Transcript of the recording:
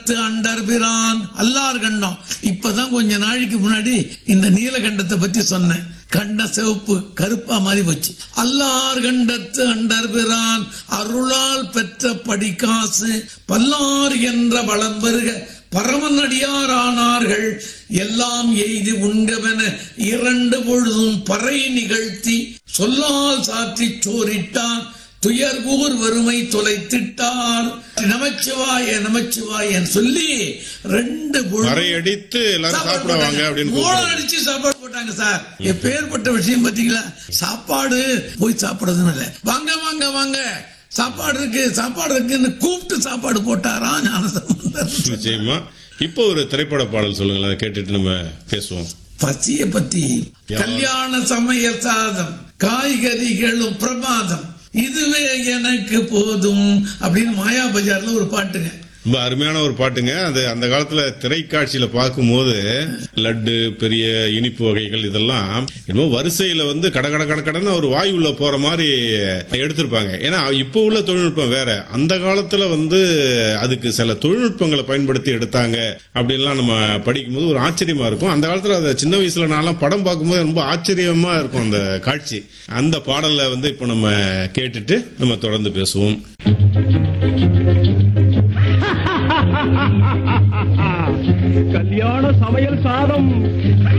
அண்டர்பிரான் அல்லார் கண்டம் இப்பதான் கொஞ்ச நாளைக்கு முன்னாடி இந்த நீலகண்டத்தை பத்தி சொன்னேன் கண்ட சிவப்பு கருப்பா மாறி போச்சு அல்லார் கண்டத்து அண்டர்பிரான் அருளால் பெற்ற படிக்காசு பல்லார் என்ற வளம் பெருக பரமனடியாரானார்கள் எல்லாம் எய்தி உண்டவென இரண்டு பொழுதும் பறை நிகழ்த்தி சொல்லால் சாற்றி சோரிட்டார் துயர்கூர் வறுமை தொலைத்திட்டார் நமச்சிவாய நமச்சிவாயன் சொல்லி ரெண்டு பொழுது மறை அடித்து எல்லாரும் சாப்பிட வாங்க அப்படின்னு மூலம் கூப்பிடுறாங்க. அடிச்சு சாப்பாடு போட்டாங்க சார் எப்பேற்பட்ட விஷயம் பாத்தீங்களா சாப்பாடு போய் சாப்பிடுறதுன்னு இல்ல வாங்க வாங்க வாங்க சாப்பாடு இருக்கு சாப்பாடு இருக்குன்னு கூப்பிட்டு சாப்பாடு போட்டாரா ஞானசம்பந்தர் நிச்சயமா இப்போ ஒரு திரைப்பட பாடல் சொல்லுங்களேன் அதை கேட்டுட்டு நம்ம பேசுவோம் பசிய பத்தி கல்யாண சமையல் சாதம் காய்கறிகளும் பிரமாதம் இதுவே எனக்கு போதும் அப்படின்னு மாயா பஜார்ல ஒரு பாட்டுங்க ரொம்ப அருமையான ஒரு பாட்டுங்க அது அந்த காலத்துல திரைக்காட்சியில பார்க்கும்போது லட்டு பெரிய இனிப்பு வகைகள் இதெல்லாம் என்னமோ வரிசையில வந்து கட கட கட கடன்னு ஒரு வாய் உள்ள போற மாதிரி எடுத்திருப்பாங்க ஏன்னா இப்போ உள்ள தொழில்நுட்பம் வேற அந்த காலத்துல வந்து அதுக்கு சில தொழில்நுட்பங்களை பயன்படுத்தி எடுத்தாங்க அப்படின்லாம் நம்ம படிக்கும்போது ஒரு ஆச்சரியமா இருக்கும் அந்த காலத்துல அதை சின்ன வயசுல நான்லாம் படம் பார்க்கும்போது ரொம்ப ஆச்சரியமா இருக்கும் அந்த காட்சி அந்த பாடலை வந்து இப்போ நம்ம கேட்டுட்டு நம்ம தொடர்ந்து பேசுவோம் கல்யாண சமையல் சாதம்